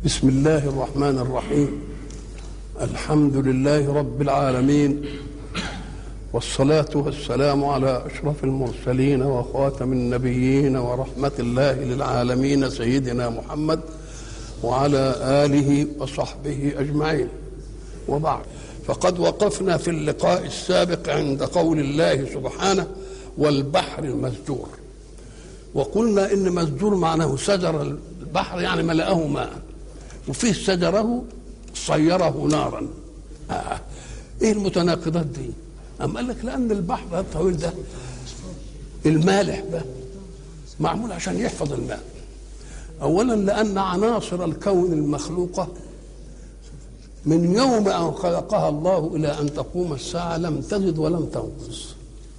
بسم الله الرحمن الرحيم الحمد لله رب العالمين والصلاة والسلام على أشرف المرسلين وخاتم النبيين ورحمة الله للعالمين سيدنا محمد وعلى آله وصحبه أجمعين وبعد فقد وقفنا في اللقاء السابق عند قول الله سبحانه والبحر المسجور وقلنا إن مسجور معناه سجر البحر يعني ملأه ماء وفيه سجره صيره نارا آه. ايه المتناقضات دي أم قال لك لأن البحر الطويل ده المالح ده معمول عشان يحفظ الماء أولا لأن عناصر الكون المخلوقة من يوم أن خلقها الله إلى أن تقوم الساعة لم تزد ولم تنقص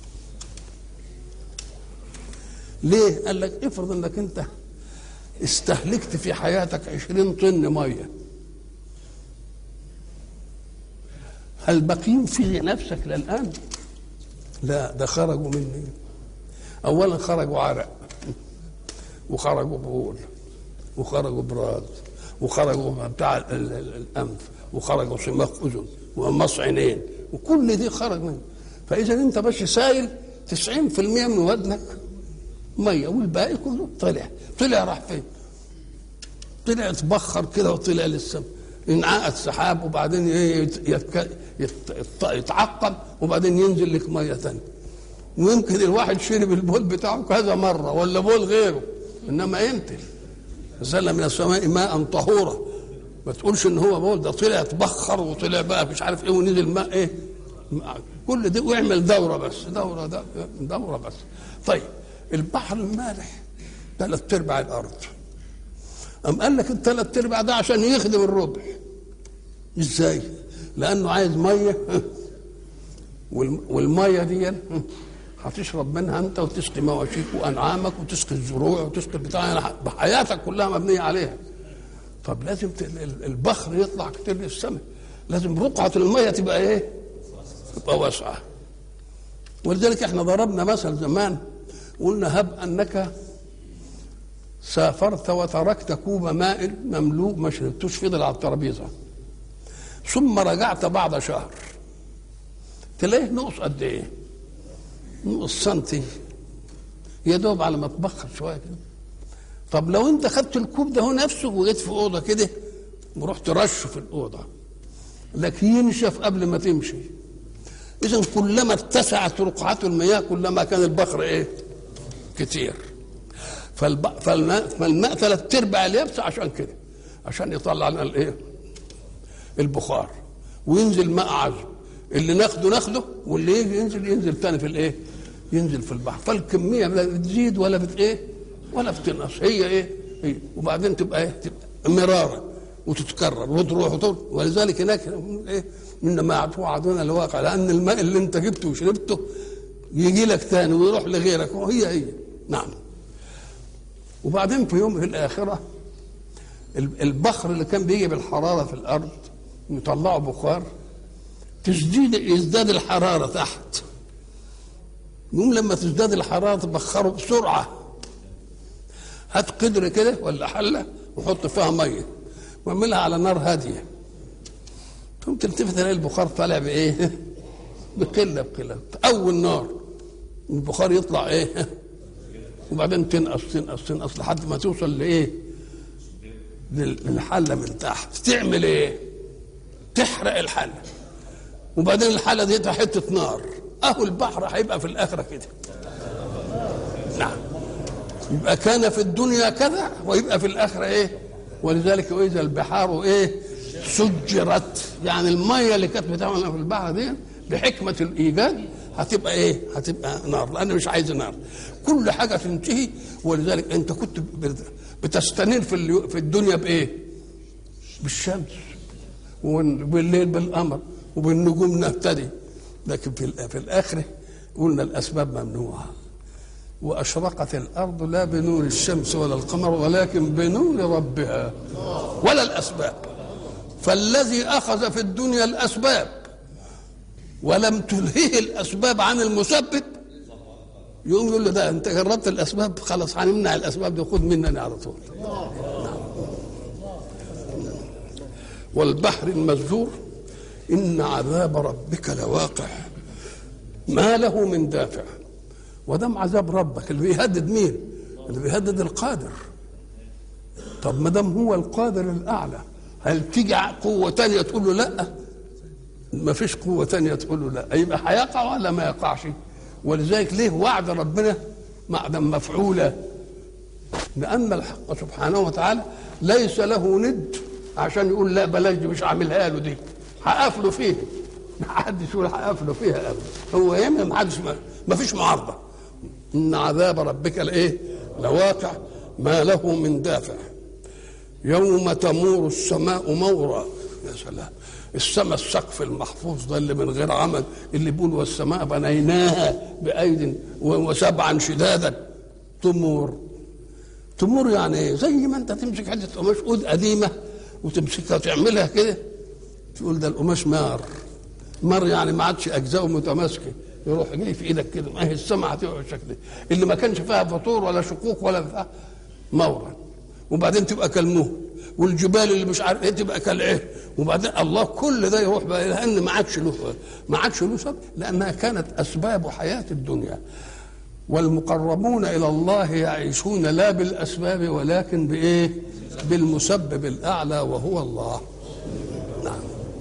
ليه؟ قال لك افرض انك انت استهلكت في حياتك عشرين طن ميه هل باقيين في نفسك للآن؟ لا ده خرجوا مني أولا خرجوا عرق وخرجوا بول وخرجوا براز وخرجوا بتاع الأنف وخرجوا صماخ أذن ومص عينين وكل دي خرج منه فإذا أنت بس سايل 90% من ودنك ميه والباقي كله طلع طلع راح فين؟ طلع اتبخر كده وطلع للسماء انعاء سحاب وبعدين يتك... يت... يتعقم وبعدين ينزل لك ميه ثانيه ويمكن الواحد شرب البول بتاعه كذا مره ولا بول غيره انما امتى نزل من السماء ماء طهورا ما تقولش ان هو بول ده طلع اتبخر وطلع بقى مش عارف ايه ونزل ماء ايه كل ده ويعمل دوره بس دوره ده دوره بس طيب البحر المالح ثلاث ارباع الارض أم قال لك الثلاث ارباع ده عشان يخدم الربع ازاي؟ لانه عايز ميه والميه دي هتشرب منها انت وتسقي مواشيك وانعامك وتسقي الزروع وتسقي بتاع حياتك كلها مبنيه عليها طب لازم البحر يطلع كتير للسماء لازم رقعه الميه تبقى ايه؟ تبقى واسعه ولذلك احنا ضربنا مثل زمان قلنا هب انك سافرت وتركت كوب ماء مملوء ما شربتوش فضل على الترابيزه ثم رجعت بعد شهر تلاقيه نقص قد ايه؟ نقص سنتي يا دوب على ما تبخر شويه كده طب لو انت خدت الكوب ده هو نفسه وجيت في اوضه كده ورحت رشه في الاوضه لك ينشف قبل ما تمشي اذا كلما اتسعت رقعات المياه كلما كان البخر ايه؟ كتير فالب... فالماء فالماء ثلاث ارباع اليابس عشان كده عشان يطلع لنا الايه؟ البخار وينزل ماء عذب اللي ناخده ناخده واللي يجي ينزل ينزل تاني في الايه؟ ينزل في البحر فالكميه لا بتزيد ولا بت ايه؟ ولا بتنقص هي ايه؟ هي وبعدين تبقى ايه؟ تبقى مرارا وتتكرر وتروح وتروح ولذلك هناك ايه؟ انما توعدون الواقع لان الماء اللي انت جبته وشربته يجي لك تاني ويروح لغيرك وهي هي نعم وبعدين في يوم في الآخرة البخر اللي كان بيجي بالحرارة في الأرض يطلعوا بخار تزديد يزداد الحرارة تحت يوم لما تزداد الحرارة تبخره بسرعة هات قدر كده ولا حلة وحط فيها مية واعملها على نار هادية ثم تلتفت تلاقي البخار طالع بإيه؟ بقلة بقلة أول نار البخار يطلع إيه؟ وبعدين تنقص تنقص تنقص لحد ما توصل لايه؟ للحله من تحت تعمل ايه؟ تحرق الحله وبعدين الحله دي حته نار اهو البحر هيبقى في الاخره كده نعم يبقى كان في الدنيا كذا ويبقى في الاخره ايه؟ ولذلك واذا البحار ايه؟ سجرت يعني الميه اللي كانت بتعمل في البحر دي بحكمه الايجاد هتبقى ايه؟ هتبقى نار لان مش عايز نار كل حاجه تنتهي ولذلك انت كنت بتستنير في في الدنيا بايه؟ بالشمس وبالليل بالقمر وبالنجوم نهتدي لكن في في الاخره قلنا الاسباب ممنوعه واشرقت الارض لا بنور الشمس ولا القمر ولكن بنور ربها ولا الاسباب فالذي اخذ في الدنيا الاسباب ولم تلهيه الاسباب عن المسبب يقوم يقول له ده انت جربت الاسباب خلاص هنمنع الاسباب دي خد مننا على طول والبحر المسجور إن عذاب ربك لواقع ما له من دافع ودم عذاب ربك اللي بيهدد مين اللي بيهدد القادر طب ما دام هو القادر الأعلى هل تيجي قوة تانية تقول له لا ما فيش قوة تانية تقول له لا يبقى هيقع ولا ما يقعش ولذلك ليه وعد ربنا معدا مفعولة لأن الحق سبحانه وتعالى ليس له ند عشان يقول لا بلاش دي مش عاملها له دي هقفله فيها ما حدش يقول هقفله فيها ابدا هو يمنع ما حدش ما فيش معارضه ان عذاب ربك الايه لواقع ما له من دافع يوم تمور السماء مورا يا سلام السماء السقف المحفوظ ده اللي من غير عمل اللي بيقول والسماء بنيناها بأيد وسبعا شدادا تمور تمور يعني ايه زي ما انت تمسك حته قماش قد قديمه وتمسكها وتعملها كده تقول ده القماش مار مر يعني ما عادش اجزاءه متماسكه يروح جاي في ايدك كده ما هي السماء هتبقى بالشكل اللي ما كانش فيها فطور ولا شقوق ولا بتاع مورا وبعدين تبقى كالمهل والجبال اللي مش عارف ايه تبقى كالعهن وبعدين الله كل ده يروح بقى لان ما عادش له ما عادش له سبب لانها كانت اسباب حياه الدنيا والمقربون الى الله يعيشون لا بالاسباب ولكن بايه؟ بالمسبب الاعلى وهو الله. نعم.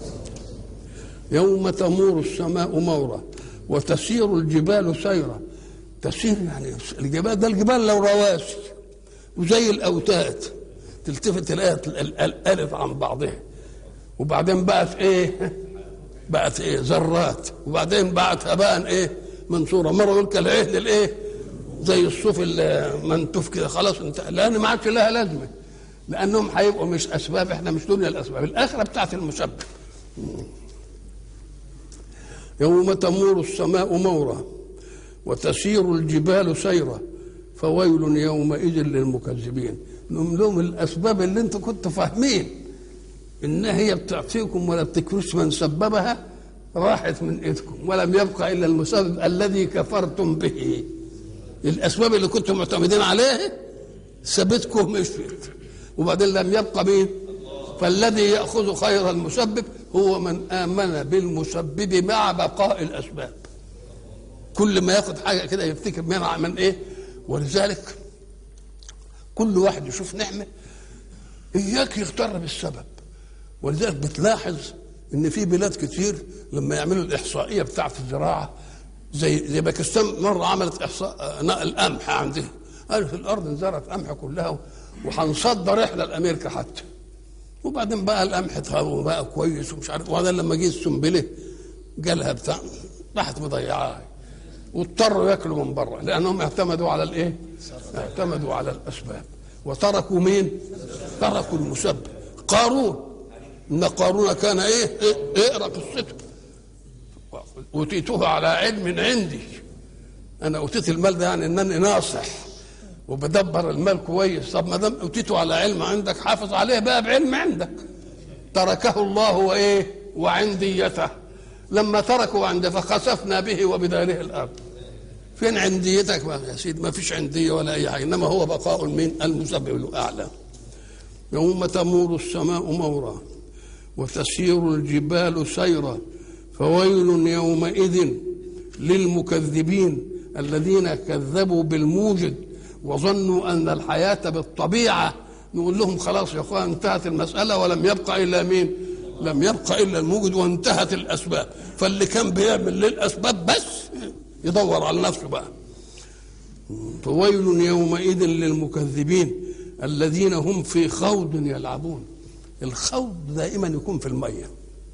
يوم تمور السماء مورا وتسير الجبال سيرا تسير يعني الجبال ده الجبال لو رواسي وزي الاوتاد تلتفت تلاقيها الالف عن بعضها وبعدين بقت ايه؟ بقت ايه؟ ذرات وبعدين بقت هباء ايه؟ منصوره مره يقول كالعهن الايه؟ زي الصوف المنتوف كده خلاص انت لان ما عادش لها لازمه لانهم هيبقوا مش اسباب احنا مش دنيا الاسباب الاخره بتاعت المسبب يوم تمور السماء مورا وتسير الجبال سيرا فويل يومئذ للمكذبين نقول لهم الاسباب اللي انتم كنتوا فاهمين انها هي بتعطيكم ولا بتكروش من سببها راحت من ايدكم ولم يبقى الا المسبب الذي كفرتم به الاسباب اللي كنتم معتمدين عليها سابتكم مشيت وبعدين لم يبقى مين فالذي ياخذ خير المسبب هو من امن بالمسبب مع بقاء الاسباب كل ما ياخذ حاجه كده يفتكر منها من ايه ولذلك كل واحد يشوف نعمه اياك يغتر بالسبب ولذلك بتلاحظ ان في بلاد كتير لما يعملوا الاحصائيه بتاعه الزراعه زي زي باكستان مره عملت احصاء نقل قمح عندها قالوا في الارض انزرعت قمح كلها وهنصدر احنا لامريكا حتى وبعدين بقى القمح اتهوى بقى كويس ومش عارف وبعدين لما جه السنبله جالها بتاع راحت مضيعاها واضطروا ياكلوا من بره لانهم اعتمدوا على الايه؟ اعتمدوا على الاسباب وتركوا مين؟ تركوا المسبب قارون ان قارون كان ايه؟ اقرا قصته اوتيته على علم عندي انا اوتيت المال ده يعني انني ناصح وبدبر المال كويس طب ما دام اوتيته على علم عندك حافظ عليه بقى بعلم عندك تركه الله وايه وعنديته لما تركوا عنده فخسفنا به وبداره الارض فين عنديتك ما يا سيدي ما فيش عنديه ولا اي حاجه انما هو بقاء من المسبب الاعلى يوم تمور السماء مورا وتسير الجبال سيرا فويل يومئذ للمكذبين الذين كذبوا بالموجد وظنوا ان الحياه بالطبيعه نقول لهم خلاص يا اخوان انتهت المساله ولم يبقى الا مين؟ لم يبقى الا الموجد وانتهت الاسباب فاللي كان بيعمل للاسباب بس يدور على نفسه بقى فويل يومئذ للمكذبين الذين هم في خوض يلعبون الخوض دائما يكون في الميه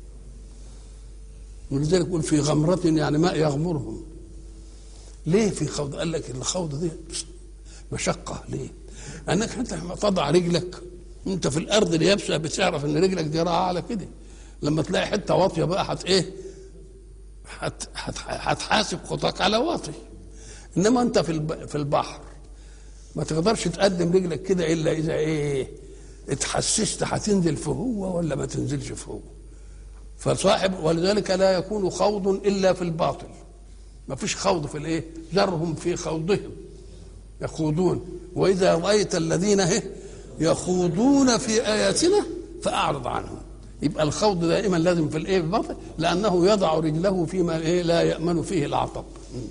ولذلك يقول في غمرة يعني ماء يغمرهم ليه في خوض قال لك الخوض دي مشقة ليه لأنك أنت لما تضع رجلك أنت في الأرض اليابسة بتعرف إن رجلك دي راحة على كده لما تلاقي حتة واطية بقى هت إيه هت هت هتحاسب خطاك على واطي إنما أنت في في البحر ما تقدرش تقدم رجلك كده إلا إذا إيه اتحسست هتنزل في هو ولا ما تنزلش في هو فصاحب ولذلك لا يكون خوض الا في الباطل ما فيش خوض في الايه ذرهم في خوضهم يخوضون واذا رايت الذين يخوضون في اياتنا فاعرض عنهم يبقى الخوض دائما لازم في الايه البطن لانه يضع رجله فيما إيه لا يامن فيه العطب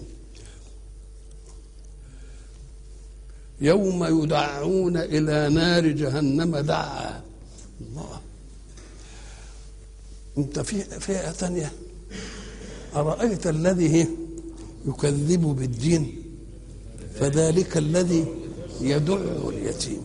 يوم يدعون الى نار جهنم دعا الله انت في فئه ثانيه ارايت الذي يكذب بالدين فذلك الذي يدع اليتيم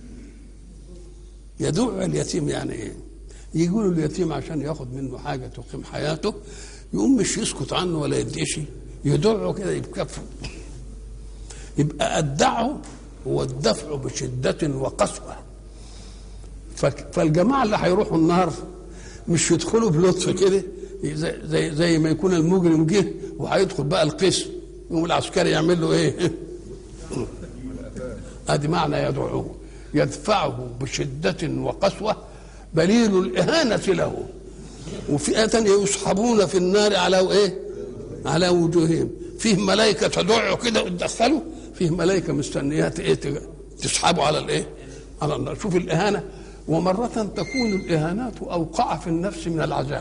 يدع اليتيم يعني ايه يقولوا اليتيم عشان ياخد منه حاجه تقيم حياته يقوم مش يسكت عنه ولا يديش يدعه كده يبكفه يبقى الدعه هو الدفع بشدة وقسوة فالجماعة اللي هيروحوا النار مش يدخلوا بلطف كده زي, زي, زي ما يكون المجرم جه وهيدخل بقى القسم يقوم العسكري يعمل له ايه؟ ادي معنى يدعوه يدفعه بشدة وقسوة دليل الإهانة له وفئة يسحبون في النار على ايه؟ على وجوههم فيه ملائكة تدعوا كده وتدخلوا فيه ملائكة مستنيات ايه تسحبوا على الايه؟ على النار شوف الإهانة ومرة تكون الإهانات أوقع في النفس من العذاب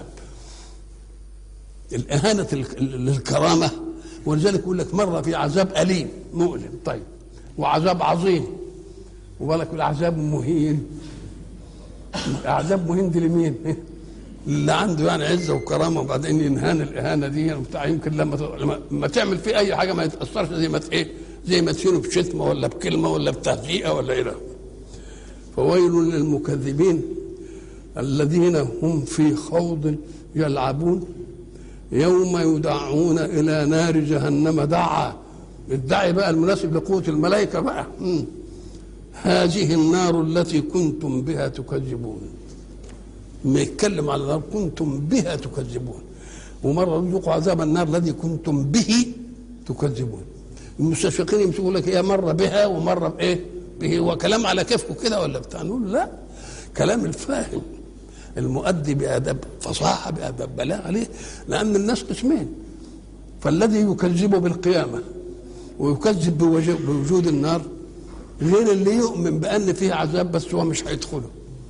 الإهانة للكرامة ولذلك يقول لك مرة في عذاب أليم مؤلم طيب وعذاب عظيم وبالك العذاب مهين عذاب مهين دي لمين؟ اللي عنده يعني عزه وكرامه وبعدين ينهان الاهانه دي بتاع يمكن لما لما تعمل فيه اي حاجه ما يتاثرش زي ما ايه زي ما تهينه بشتمه ولا بكلمه ولا بتهزيئه ولا الى فويل للمكذبين الذين هم في خوض يلعبون يوم يدعون الى نار جهنم دعا الدعي بقى المناسب لقوه الملائكه بقى مم. هذه النار التي كنتم بها تكذبون ما يتكلم على النار كنتم بها تكذبون ومرة يذوقوا عذاب النار الذي كنتم به تكذبون المستشرقين يمسكوا لك هي مرة بها ومرة بإيه؟ به وكلام على كيفكم كده ولا بتاع نقول لا كلام الفاهم المؤدي بأدب فصاحة بأدب بلاغ عليه لأن الناس قسمين فالذي يكذب بالقيامة ويكذب بوجود النار غير اللي يؤمن بأن فيه عذاب بس هو مش هيدخله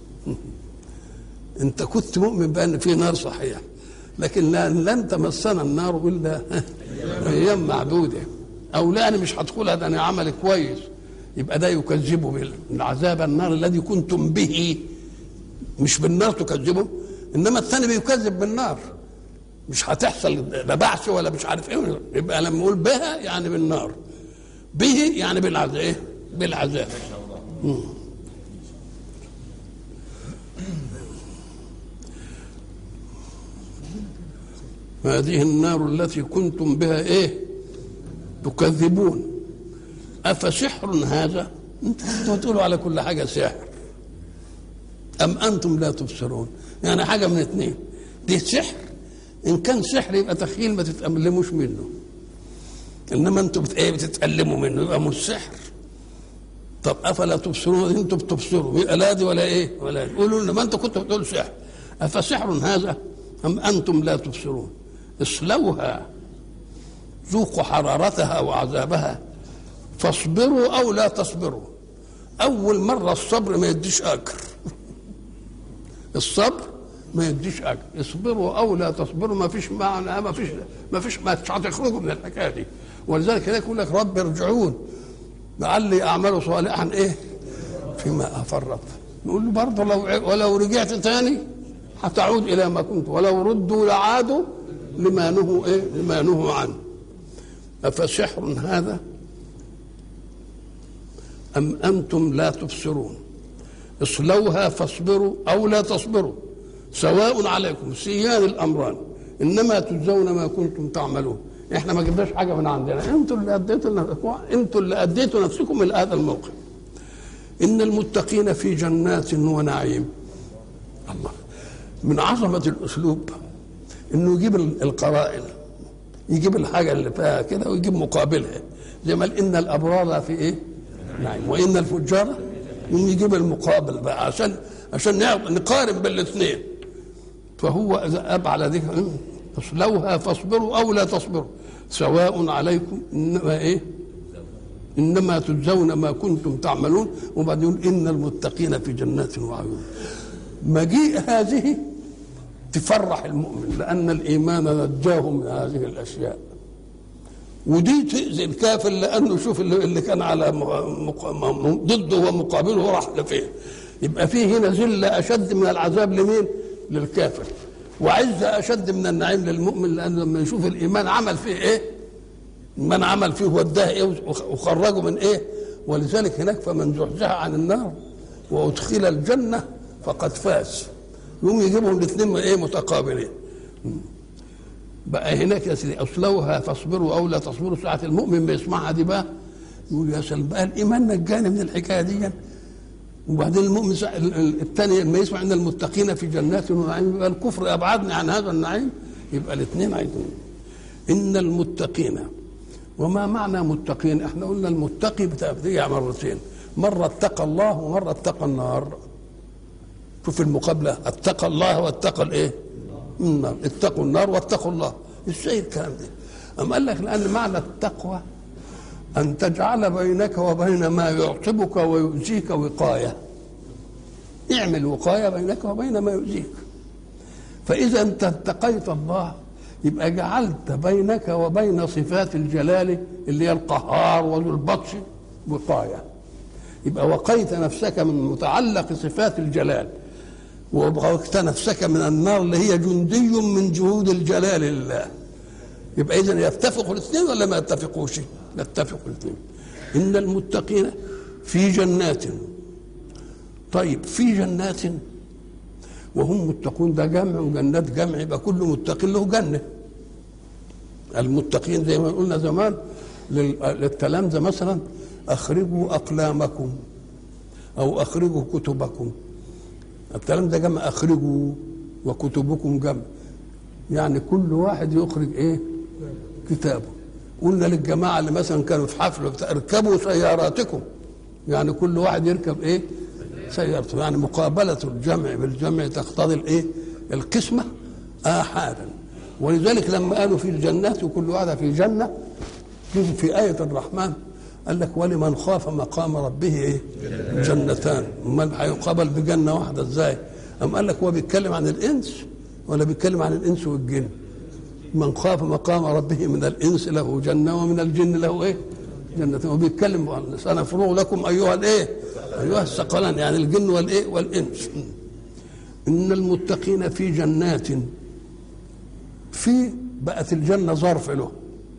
انت كنت مؤمن بان في نار صحيح لكن لن, لن تمسنا النار الا ايام معدوده او لا انا مش هدخلها ده انا عمل كويس يبقى ده يكذبه بالعذاب النار الذي كنتم به مش بالنار تكذبه انما الثاني بيكذب بالنار مش هتحصل لا بعث ولا مش عارف ايه يبقى لما يقول بها يعني بالنار به يعني بالعذاب ايه بالعذاب مم. هذه النار التي كنتم بها ايه تكذبون افسحر هذا انتم تقولوا على كل حاجه سحر ام انتم لا تبصرون يعني حاجه من اثنين دي سحر ان كان سحر يبقى تخيل ما تتألموش منه انما انتم بت... ايه بتتألموا منه يبقى مش سحر طب افلا تبصرون انتم بتبصروا يبقى لا دي ولا ايه ولا دي. قولوا لنا ما انتم كنتوا بتقولوا سحر افسحر هذا ام انتم لا تبصرون اصلوها ذوقوا حرارتها وعذابها فاصبروا او لا تصبروا اول مره الصبر ما يديش اجر الصبر ما يديش اجر اصبروا او لا تصبروا ما فيش معنى ما فيش ما فيش ما هتخرجوا من الحكايه دي ولذلك هناك يقول لك رب ارجعون لعلي اعمل صالحا ايه فيما افرط نقول له برضه لو ولو رجعت تاني هتعود الى ما كنت ولو ردوا لعادوا لما نهوا ايه لما نهوا عنه افسحر هذا ام انتم لا تبصرون اصلوها فاصبروا او لا تصبروا سواء عليكم سيان الامران انما تجزون ما كنتم تعملون احنا ما جبناش حاجه من عندنا انتوا اللي اديتوا انتوا اللي اديتوا نفسكم الى هذا الموقف ان المتقين في جنات ونعيم الله من عظمه الاسلوب انه يجيب القرائن يجيب الحاجه اللي فيها كده ويجيب مقابلها زي ما قال ان الابرار في ايه؟ نعيم وان الفجار يجيب المقابل بقى عشان عشان نقارن بالاثنين فهو اذا اب على ذكر اصلوها فاصبروا او لا تصبروا سواء عليكم انما ايه؟ انما تجزون ما كنتم تعملون وبعدين ان المتقين في جنات وعيون مجيء هذه تفرح المؤمن لان الايمان نجاه من هذه الاشياء ودي تؤذي الكافر لانه شوف اللي, اللي كان على مق... ضده ومقابله راح لفين يبقى فيه هنا ذله اشد من العذاب لمين؟ للكافر وعزه اشد من النعيم للمؤمن لانه لما يشوف الايمان عمل فيه ايه؟ من عمل فيه وداه ايه وخرجه من ايه؟ ولذلك هناك فمن زحزح عن النار وادخل الجنه فقد فاز يقوم يجيبهم الاثنين ايه متقابلين بقى هناك يا سيدي اصلوها فاصبروا او لا تصبروا ساعه المؤمن بيسمعها دي بقى يقول يا سلام بقى الايمان نجاني من الحكايه دي وبعدين المؤمن الثاني لما يسمع ان المتقين في جنات ونعيم يبقى الكفر ابعدني عن هذا النعيم يبقى الاثنين عايزين ان المتقين وما معنى متقين احنا قلنا المتقي بتبقى مرتين مره اتقى الله ومره اتقى النار شوف المقابله اتقى الله واتقى الايه النار اتقوا النار واتقوا الله ازاي الكلام ده أم قال لك لأن معنى التقوى أن تجعل بينك وبين ما يعصبك ويؤذيك وقاية اعمل وقاية بينك وبين ما يؤذيك فإذا أنت اتقيت الله يبقى جعلت بينك وبين صفات الجلال اللي هي القهار وذو البطش وقاية يبقى وقيت نفسك من متعلق صفات الجلال وابغوت نفسك من النار اللي هي جندي من جهود الجلال لله يبقى اذا يتفقوا الاثنين ولا ما يتفقوش يتفقوا الاثنين ان المتقين في جنات طيب في جنات وهم متقون ده جمع وجنات جمع يبقى كل متقي له جنه المتقين زي ما قلنا زمان للتلامذه مثلا اخرجوا اقلامكم او اخرجوا كتبكم الكلام ده جمع اخرجوا وكتبكم جمع يعني كل واحد يخرج ايه كتابه قلنا للجماعه اللي مثلا كانوا في حفله اركبوا سياراتكم يعني كل واحد يركب ايه سيارته يعني مقابله الجمع بالجمع تقتضي الايه القسمه احادا ولذلك لما قالوا في الجنات وكل واحده في جنه في آية الرحمن قال لك ولمن خاف مقام ربه ايه جنتان امال هيقابل بجنه واحده ازاي ام قال لك هو بيتكلم عن الانس ولا بيتكلم عن الانس والجن من خاف مقام ربه من الانس له جنه ومن الجن له ايه جنة وبيتكلم سنفرغ لكم ايها الايه ايها الثقلان يعني الجن والايه والانس ان المتقين في جنات في بقت الجنه ظرف له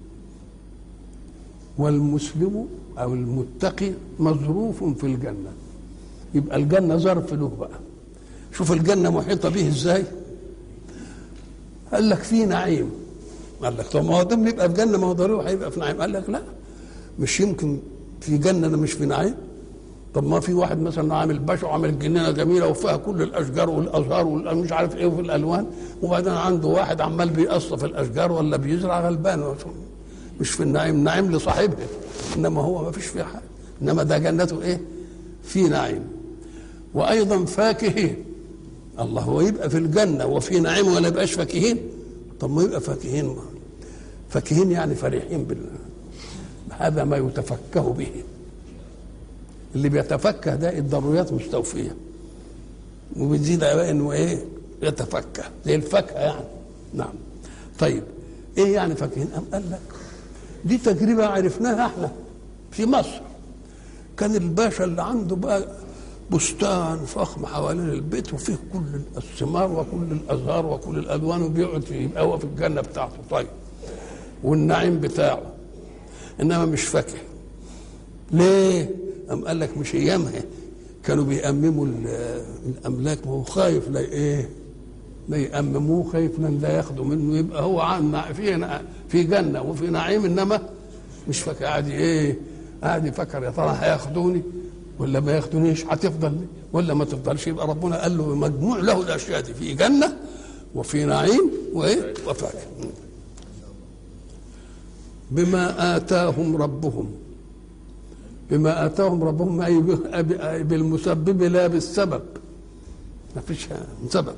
والمسلم او المتقي مظروف في الجنه يبقى الجنه ظرف له بقى شوف الجنه محيطه به ازاي قال لك في نعيم قال لك طب ما هو ده يبقى في جنه ما هو ضروري هيبقى في نعيم قال لك لا مش يمكن في جنه انا مش في نعيم طب ما في واحد مثلا عامل باشا وعامل جنينه جميله وفيها كل الاشجار والازهار ومش عارف ايه وفي الالوان وبعدين عنده واحد عمال بيقصف الاشجار ولا بيزرع غلبان مش في النعيم نعيم لصاحبه انما هو ما فيش فيها حاجه انما ده جنته ايه في نعيم وايضا فاكهين الله هو يبقى في الجنه وفي نعيم ولا يبقاش فاكهين طب ما يبقى فاكهين فاكهين يعني فرحين بالله هذا ما يتفكه به اللي بيتفكه ده الضروريات مستوفيه وبتزيد على انه ايه يتفكه زي الفاكهه يعني نعم طيب ايه يعني فاكهين ام قال لك دي تجربه عرفناها احنا في مصر كان الباشا اللي عنده بقى بستان فخم حوالين البيت وفيه كل الثمار وكل الازهار وكل الالوان وبيقعد فيه يبقى هو في الجنه بتاعته طيب والنعيم بتاعه انما مش فاكهه ليه؟ أم قال لك مش ايامها كانوا بيأمموا الاملاك وهو خايف لا ايه؟ لا يأمموه خايف من لا ياخدوا منه يبقى هو عن في في جنه وفي نعيم انما مش فاكر قاعد ايه؟ قاعد يفكر يا ترى هياخدوني ولا ما ياخدونيش هتفضل ولا ما تفضلش يبقى ربنا قال له مجموع له الاشياء دي في جنه وفي نعيم وايه؟ وفاكهه بما آتاهم ربهم بما آتاهم ربهم أي بالمسبب لا بالسبب ما فيش سبب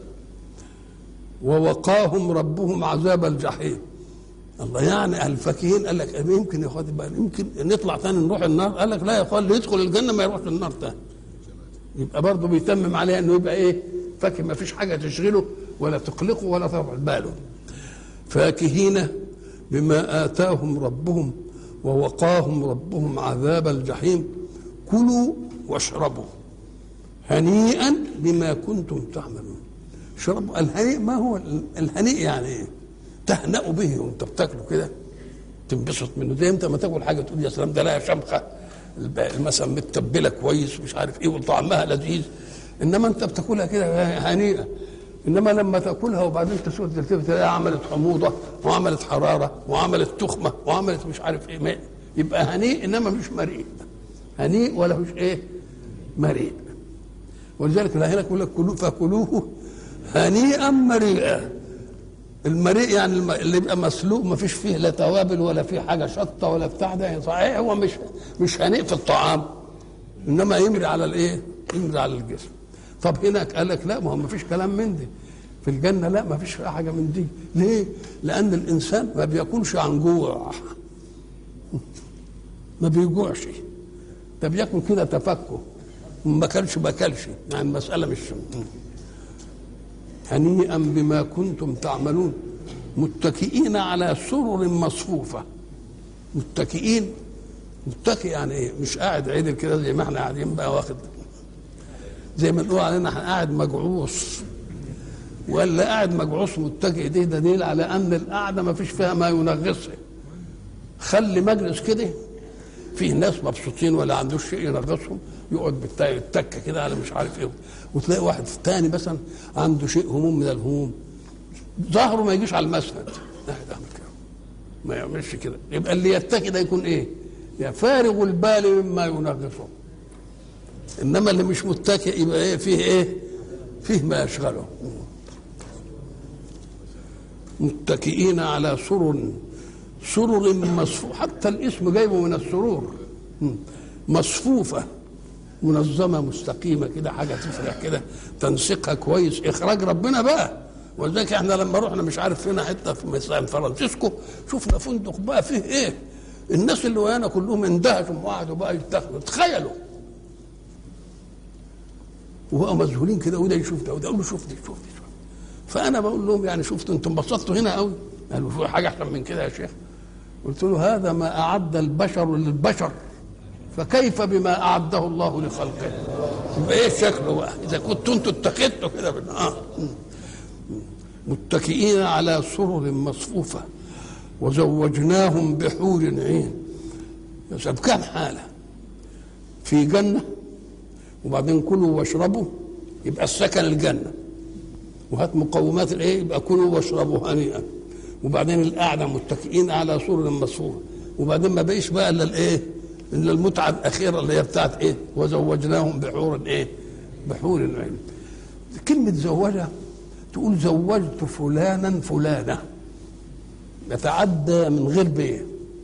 ووقاهم ربهم عذاب الجحيم الله يعني الفاكهين قال لك يمكن يا اخواتي بقى يمكن نطلع ثاني نروح النار قال لك لا يا اخوان اللي يدخل الجنه ما يروحش النار ثاني يبقى برضه بيتمم عليها انه يبقى ايه فاكر ما فيش حاجه تشغله ولا تقلقوا ولا ترفع باله فاكهين بما آتاهم ربهم ووقاهم ربهم عذاب الجحيم كلوا واشربوا هنيئا بما كنتم تعملون شربوا الهنيء ما هو الهنيء يعني ايه تهنأ به وانت بتاكله كده تنبسط منه زي انت ما تاكل حاجه تقول يا سلام ده لها شمخه مثلا متبله كويس ومش عارف ايه وطعمها لذيذ انما انت بتاكلها كده هنيئه انما لما تاكلها وبعدين تسود تلتفت تلاقيها عملت حموضه وعملت حراره وعملت تخمه وعملت مش عارف ايه ماء يبقى هنيء انما مش مريء هنيء ولا مش ايه مريء ولذلك هنا يقول لك كلوه فكلوه هنيئا مريئا المريء يعني اللي يبقى مسلوق ما فيش فيه لا توابل ولا فيه حاجه شطه ولا بتاع ده صحيح هو مش مش هنيء في الطعام انما يمري على الايه؟ يمري على الجسم طب هناك قال لك لا ما هو ما فيش كلام من دي في الجنه لا ما فيش حاجه من دي ليه؟ لان الانسان ما بيكونش عن جوع ما بيجوعش ده بياكل كده تفكه ما كلش ما كلش يعني المساله مش هنيئا بما كنتم تعملون متكئين على سرر مصفوفة متكئين متكئ يعني ايه مش قاعد عدل كده زي ما احنا قاعدين بقى واخد زي ما نقول علينا احنا قاعد مجعوص ولا قاعد مجعوص متكئ دي دليل على ان القعده ما فيش فيها ما ينغصه خلي مجلس كده فيه ناس مبسوطين ولا عندوش شيء ينغصهم يقعد بالتكه كده على مش عارف ايه وتلاقي واحد تاني مثلا عنده شيء هموم من الهموم ظهره ما يجيش على المسند ما يعملش كده يبقى اللي يتكي ده يكون ايه؟ يا فارغ البال مما ينغصه انما اللي مش متكئ يبقى ايه فيه ايه؟ فيه ما يشغله متكئين على سرر سرر مصفوف حتى الاسم جايبه من السرور مصفوفه منظمه مستقيمه كده حاجه تفرح كده تنسيقها كويس اخراج ربنا بقى ولذلك احنا لما رحنا مش عارف فينا حته في مثلا فرانسيسكو شفنا فندق بقى فيه ايه الناس اللي ويانا كلهم اندهشوا وقعدوا بقى يتخذوا تخيلوا وبقوا مذهولين كده وده يشوف ده وده يقول له شوف دي شوف دي شوف فانا بقول لهم يعني شفتوا انتم انبسطتوا هنا قوي قالوا في حاجه احسن من كده يا شيخ قلت له هذا ما اعد البشر للبشر فكيف بما اعده الله لخلقه يبقى ايه شكله بقى اذا كنتوا انتوا اتخذتوا كده آه. متكئين على سرر مصفوفه وزوجناهم بحور عين يا كم حاله في جنه وبعدين كلوا واشربوا يبقى السكن الجنه وهات مقومات الايه يبقى كلوا واشربوا هنيئا وبعدين القعده متكئين على سرر مصفوفه وبعدين ما بقيش بقى الا الايه الا المتعه الاخيره اللي هي بتاعت ايه وزوجناهم بحور ايه بحور عين كلمه زوجها تقول زوجت فلانا فلانه يتعدى من غير بيه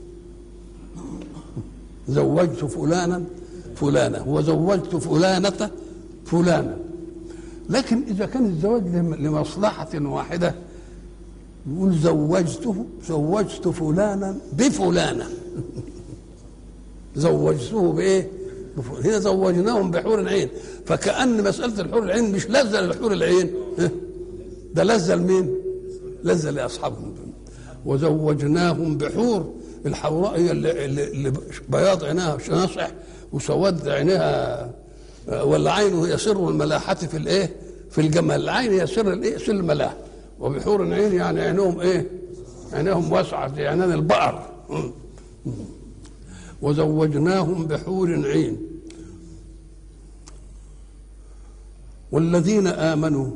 زوجت فلانا فلانة وزوجت فلانة فلانا لكن إذا كان الزواج لمصلحة واحدة يقول زوجته زوجت فلانا بفلانة زوجته بإيه؟ هنا زوجناهم بحور العين فكأن مسألة الحور العين مش لذة للحور العين ده لذة لمين؟ لذة لأصحابهم وزوجناهم بحور الحوراء هي اللي, اللي بياض عينها ناصح وسواد عينها ولا عينه يسر الملاحة في الايه؟ في الجمال، العين يسر الايه؟ سر الملاحة وبحور العين يعني عينهم ايه؟ عينهم واسعة زي عينان البقر وزوجناهم بحور عين والذين آمنوا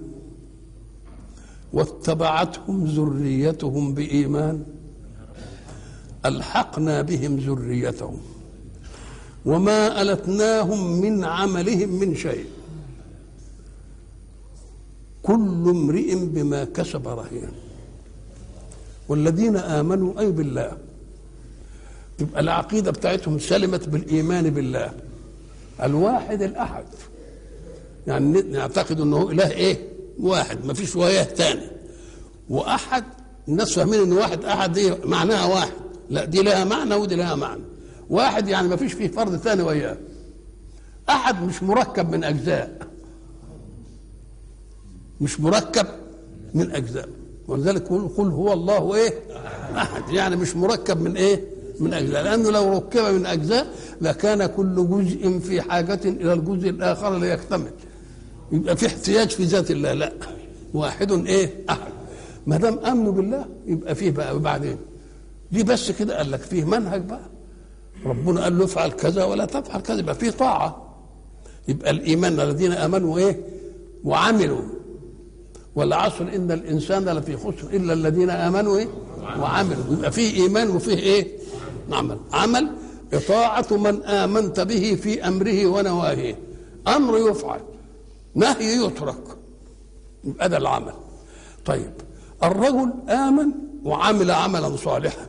واتبعتهم ذريتهم بإيمان ألحقنا بهم ذريتهم وما ألتناهم من عملهم من شيء كل امرئ بما كسب رهين والذين آمنوا أي بالله تبقى العقيدة بتاعتهم سلمت بالإيمان بالله الواحد الأحد يعني نعتقد أنه إله إيه واحد ما فيش وياه تاني وأحد الناس فاهمين أن واحد أحد دي معناها واحد لا دي لها معنى ودي لها معنى واحد يعني ما فيش فيه فرد ثاني وياه احد مش مركب من اجزاء مش مركب من اجزاء ولذلك قل قل هو الله ايه احد يعني مش مركب من ايه من اجزاء لانه لو ركب من اجزاء لكان كل جزء في حاجه الى الجزء الاخر ليكتمل يبقى في احتياج في ذات الله لا واحد ايه احد ما دام امنوا بالله يبقى فيه بقى بعدين دي بس كده قال لك فيه منهج بقى ربنا قال له افعل كذا ولا تفعل كذا يبقى فيه طاعه يبقى الايمان الذين امنوا ايه وعملوا والعصر ان الانسان لفي خسر الا الذين امنوا ايه وعملوا يبقى فيه ايمان وفيه ايه عمل عمل اطاعه من امنت به في امره ونواهيه امر يفعل نهي يترك يبقى ده العمل طيب الرجل امن وعمل عملا صالحا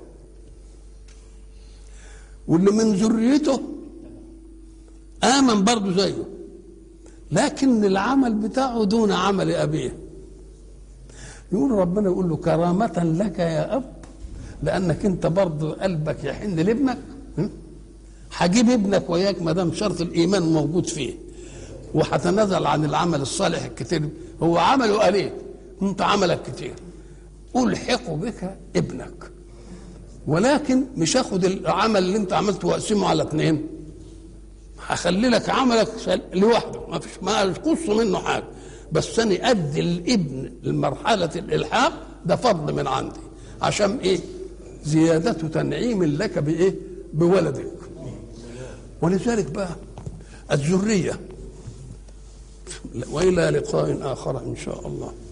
واللي من ذريته امن برضه زيه لكن العمل بتاعه دون عمل ابيه يقول ربنا يقول له كرامة لك يا أب لأنك أنت برضه قلبك يحن لابنك هجيب ابنك وياك ما دام شرط الإيمان موجود فيه وهتنازل عن العمل الصالح الكتير هو عمله قليل أنت عملك كتير ألحق بك ابنك ولكن مش هاخد العمل اللي أنت عملته وأقسمه على اثنين هخلي لك عملك لوحده ما فيش ما قص منه حاجه بس انا ادي الابن لمرحله الالحاق ده فضل من عندي عشان ايه زياده تنعيم لك بايه بولدك ولذلك بقى الذريه والى لقاء اخر ان شاء الله